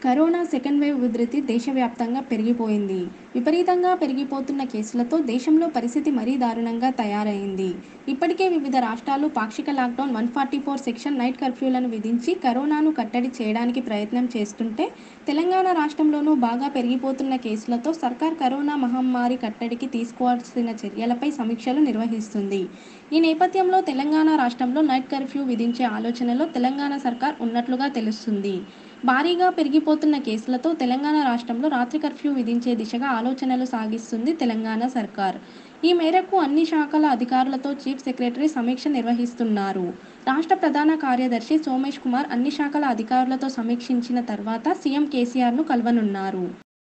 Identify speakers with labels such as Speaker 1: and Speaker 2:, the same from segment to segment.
Speaker 1: Corona second wave ఉధృతి దేశవ్యాప్తంగా పెరిగిపోయింది. విపరీతంగా పెరిగిపోతున్న కేసులతో దేశంలో పరిస్థితి మరీ దారుణంగా తయారైంది. ఇప్పటికే వివిధ రాష్ట్రాలు పాక్షిక lockdown, one forty four section, night కర్ఫ్యూలను విధించి కరోనాను కట్టడి చేయడానికి ప్రయత్నం చేస్తుంటే తెలంగాణ రాష్ట్రంలోనూ బాగా పెరిగిపోతున్న కేసులతో సర్కార్ కరోనా మహమ్మారి కట్టడికి తీసుకోవాల్సిన చర్యలపై సమీక్షలు నిర్వహిస్తుంది. ఈ నేపథ్యంలో తెలంగాణ రాష్ట్రంలో నైట్ కర్ఫ్యూ విధించే ఆలోచనలో తెలంగాణ సర్కార్ ఉన్నట్లుగా తెలుస్తుంది. భారీగా పెరిగిపోతున్న కేసులతో తెలంగాణ రాష్ట్రంలో రాత్రి కర్ఫ్యూ విధించే దిశగా ఆలోచనలు సాగిస్తుంది తెలంగాణ సర్కార్. ఈ మేరకు అన్ని శాఖల అధికారులతో చీఫ్ సెక్రటరీ సమీక్ష నిర్వహిస్తున్నారు. రాష్ట్ర ప్రధాన కార్యదర్శి సోమేశ్ కుమార్ అన్ని శాఖల అధికారులతో సమీక్షించిన తర్వాత సీఎం కేసీఆర్ను కలవనున్నారు.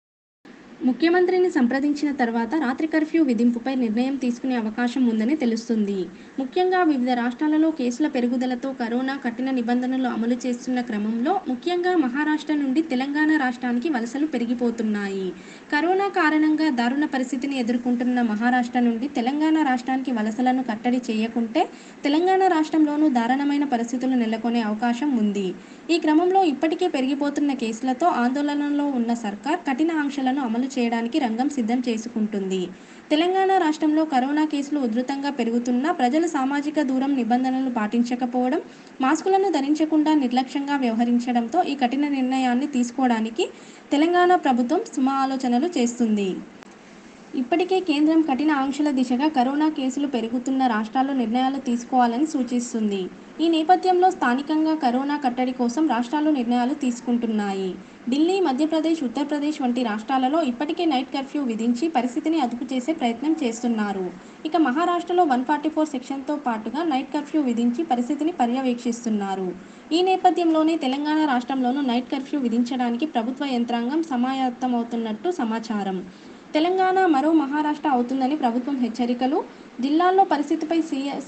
Speaker 1: ముఖ్యమంత్రిని సంప్రదించిన తర్వాత రాత్రి కర్ఫ్యూ విధింపుపై నిర్ణయం తీసుకునే అవకాశం ఉందని తెలుస్తుంది. ముఖ్యంగా వివిధ రాష్ట్రాలలో కేసుల పెరుగుదలతో కరోనా కఠిన నిబంధనలు అమలు చేస్తున్న క్రమంలో ముఖ్యంగా మహారాష్ట్ర నుండి తెలంగాణ రాష్ట్రానికి వలసలు పెరిగిపోతున్నాయి. కరోనా కారణంగా దారుణ పరిస్థితిని ఎదుర్కొంటున్న మహారాష్ట్ర నుండి తెలంగాణ రాష్ట్రానికి వలసలను కట్టడి చేయకుంటే తెలంగాణ రాష్ట్రంలోనూ దారుణమైన పరిస్థితులు నెలకొనే అవకాశం ఉంది. ఈ క్రమంలో ఇప్పటికే పెరిగిపోతున్న కేసులతో ఆందోళనలో ఉన్న సర్కార్ కఠిన ఆంక్షలను అమలు చేయడానికి రంగం సిద్ధం చేసుకుంటుంది. తెలంగాణ రాష్ట్రంలో కరోనా కేసులు ఉధృతంగా పెరుగుతున్నా ప్రజలు సామాజిక దూరం నిబంధనలు పాటించకపోవడం, మాస్కులను ధరించకుండా నిర్లక్ష్యంగా వ్యవహరించడంతో ఈ కఠిన నిర్ణయాన్ని తీసుకోవడానికి తెలంగాణ ప్రభుత్వం సమాలోచనలు చేస్తుంది. ఇప్పటికే కేంద్రం కఠిన ఆంక్షల దిశగా కరోనా కేసులు పెరుగుతున్న రాష్ట్రాలు నిర్ణయాలు తీసుకోవాలని సూచిస్తుంది. ఈ నేపథ్యంలో స్థానికంగా కరోనా కట్టడి కోసం రాష్ట్రాలు నిర్ణయాలు తీసుకుంటున్నాయి. ఢిల్లీ, మధ్యప్రదేశ్, ఉత్తరప్రదేశ్ వంటి రాష్ట్రాలలో ఇప్పటికే నైట్ కర్ఫ్యూ విధించి పరిస్థితిని అదుపు చేసే ప్రయత్నం చేస్తున్నారు. ఇక మహారాష్ట్రలో వన్ ఫార్టీ ఫోర్ సెక్షన్తో పాటుగా నైట్ కర్ఫ్యూ విధించి పరిస్థితిని పర్యవేక్షిస్తున్నారు. ఈ నేపథ్యంలోనే తెలంగాణ రాష్ట్రంలోనూ నైట్ కర్ఫ్యూ విధించడానికి ప్రభుత్వ యంత్రాంగం సమాయత్తమవుతున్నట్టు సమాచారం. తెలంగాణ మరో మహారాష్ట్ర అవుతుందని ప్రభుత్వం హెచ్చరికలు జిల్లాల్లో పరిస్థితిపై సీఎస్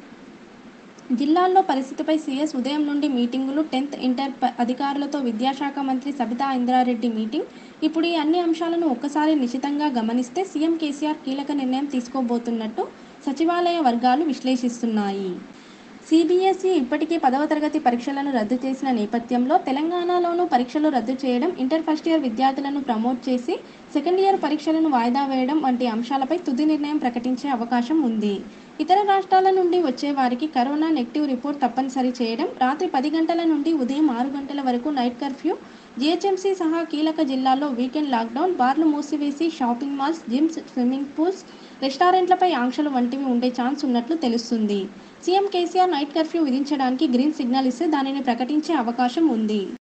Speaker 1: జిల్లాల్లో పరిస్థితిపై సీఎస్ ఉదయం నుండి మీటింగులు టెన్త్, ఇంటర్ అధికారులతో విద్యాశాఖ మంత్రి సబితా ఇంద్రారెడ్డి మీటింగ్ ఇప్పుడు ఈ అన్ని అంశాలను ఒక్కసారి నిశితంగా గమనిస్తే సీఎం కేసీఆర్ కీలక నిర్ణయం తీసుకోబోతున్నట్టు సచివాలయ వర్గాలు విశ్లేషిస్తున్నాయి. సీబీఎస్ఈ ఇప్పటికే పదవ తరగతి పరీక్షలను రద్దు చేసిన నేపథ్యంలో తెలంగాణలోనూ పరీక్షలు రద్దు చేయడం, ఇంటర్ ఫస్ట్ ఇయర్ విద్యార్థులను ప్రమోట్ చేసి సెకండ్ ఇయర్ పరీక్షలను వాయిదా వేయడం వంటి అంశాలపై తుది నిర్ణయం ప్రకటించే అవకాశం ఉంది. ఇతర రాష్ట్రాల నుండి వచ్చే వారికి కరోనా నెగిటివ్ రిపోర్ట్ తప్పనిసరి చేయడం, రాత్రి పది గంటల నుండి ఉదయం ఆరు గంటల వరకు నైట్ కర్ఫ్యూ, జీహెచ్ఎంసీ సహా కీలక జిల్లాల్లో వీకెండ్ లాక్డౌన్, బార్లు మూసివేసి shopping malls, gyms, swimming pools, రెస్టారెంట్లపై ఆంక్షలు వంటివి ఉండే ఛాన్స్ ఉన్నట్లు తెలుస్తుంది. సీఎం కేసీఆర్ నైట్ కర్ఫ్యూ విధించడానికి గ్రీన్ సిగ్నల్ ఇస్తే దానిని ప్రకటించే అవకాశం ఉంది.